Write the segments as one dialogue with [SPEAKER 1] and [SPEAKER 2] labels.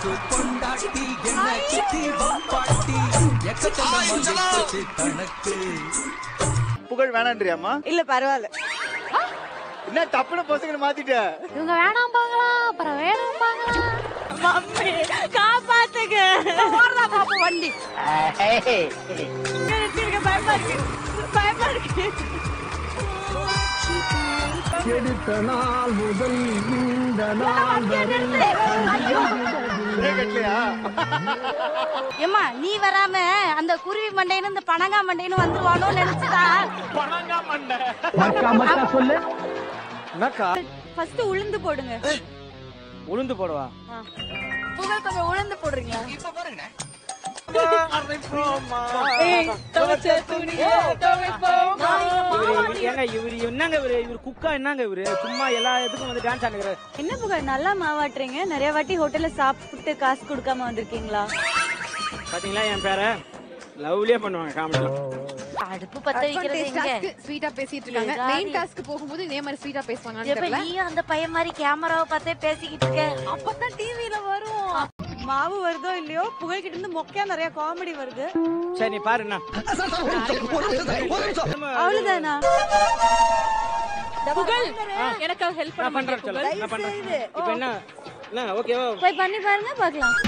[SPEAKER 1] புது பொண்டாட்டி என்ன சுத்தி வப்பாட்டி எக்கச்சக்கமா வச்சு கணக்கு
[SPEAKER 2] புகழ் வேணான்றியாமா
[SPEAKER 3] இல்ல பரவாயில்ல
[SPEAKER 2] என்ன டப்புனு பசங்களை மாத்திட்ட
[SPEAKER 4] இவங்க வேணாம்பாங்களா அப்புறம் வேணாம்பாங்களா
[SPEAKER 3] மம்மி காப்பாத்துங்க ஓடுறா பாப்பா வண்டி நிறுத்திருக்க பயமா இருக்கு பயமா இருக்கு
[SPEAKER 2] பிரேக் கட்டலையா
[SPEAKER 4] ஏம்மா நீ வராம அந்த குருவி மண்டைன்னு இந்த பனங்கா மண்டைன்னு வந்துருவானோன்னு நினைச்சுதா
[SPEAKER 2] என்னக்கா
[SPEAKER 3] ஃபர்ஸ்ட் உளுந்து போடுங்க
[SPEAKER 2] உளுந்து போடுவா
[SPEAKER 3] புகழ் கொஞ்சம் உளுந்து போடுறீங்களா
[SPEAKER 5] ஏங்க இவரு என்னங்க இவரு இவரு குக்கா என்னங்க இவரு சும்மா எல்லா இதுக்கும் வந்து டான்ஸ் ஆடுகிறாரு
[SPEAKER 3] என்ன புகழ் நல்லா மாவாட்டுறீங்க நிறைய வாட்டி ஹோட்டல்ல சாப்பிட்டு காசு கொடுக்காம வந்திருக்கீங்களா
[SPEAKER 5] பாத்தீங்களா என் பேரை லவ்லியா பண்ணுவாங்க காமெடி
[SPEAKER 4] அடுப்பு பத்த வைக்கிறது எங்க
[SPEAKER 6] ஸ்வீட்டா பேசிட்டு இருக்காங்க
[SPEAKER 4] ஏதாவது-
[SPEAKER 6] மெயின் டாஸ்க் போகும்போது இதே மாதிரி ஸ்வீட்டா பேசுவாங்கன்னு
[SPEAKER 4] எப்ப
[SPEAKER 6] தெரியல
[SPEAKER 4] நீயும் அந்த பையன் மாதிரி கேமராவை பார்த்தே பேசிக்கிட்டு இருக்க
[SPEAKER 3] அப்பதான் டிவில வரும் மாவு வருதோ இல்லையோ புகழ் கிட்ட இருந்து மொக்கையா நிறைய காமெடி வருது
[SPEAKER 5] சரி நீ பாரு என்ன
[SPEAKER 3] அவ்வளவுதானா புகழ்
[SPEAKER 7] எனக்கு ஹெல்ப்
[SPEAKER 5] நான் பண்றேன் சொல்ல நான் பண்றேன் இப்போ என்ன என்ன ஓகேவா
[SPEAKER 3] போய் பண்ணி பாருங்க பாக்கலாம்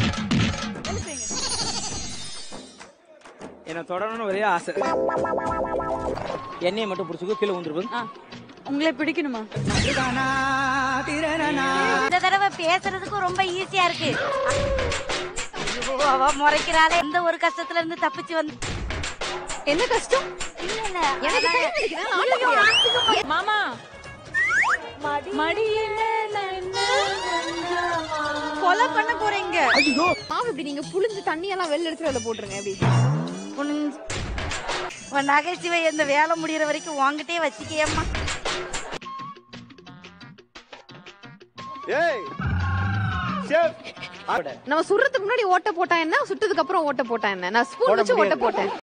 [SPEAKER 5] என்ன தொடரணும்னு ஒரே ஆசை எண்ணெயை மட்டும் பிடிச்சிக்கோ கீழே வந்துருப்பது
[SPEAKER 3] உங்களை பிடிக்கணுமா
[SPEAKER 4] இந்த தடவை பேசுறதுக்கும் ரொம்ப ஈஸியா இருக்கு ஐயோ, அவ முறைக்கிறாளே எந்த ஒரு கஷ்டத்துல இருந்து தப்பிச்சு வந்து
[SPEAKER 6] என்ன கஷ்டம்
[SPEAKER 4] இல்ல இல்ல
[SPEAKER 6] எனக்கு கை வலிக்குது, நான் ஆட்டுக்கு
[SPEAKER 7] மாமா மடியில
[SPEAKER 3] கொலை பண்ண போறீங்க
[SPEAKER 6] மாவு இப்படி நீங்க புளிஞ்சு தண்ணி எல்லாம் வெளில எடுத்து அதுல போட்டுருங்க எப்படி
[SPEAKER 4] குனிஞ்சு உன் நகைச்சுவை இந்த வேலை முடியற வரைக்கும் உன்கிட்டயே வச்சுக்கேம்மா
[SPEAKER 2] ஏய் ஷெஃப்
[SPEAKER 6] நம்ம சுடுறதுக்கு முன்னாடி ஓட்ட போட்டா என்ன சுட்டதுக்கு அப்புறம் ஓட்ட போட்டா என்ன நான் ஸ்பூன்
[SPEAKER 2] போட
[SPEAKER 6] வச்சு ஓட்ட
[SPEAKER 2] முடியாது.
[SPEAKER 6] போட்டேன்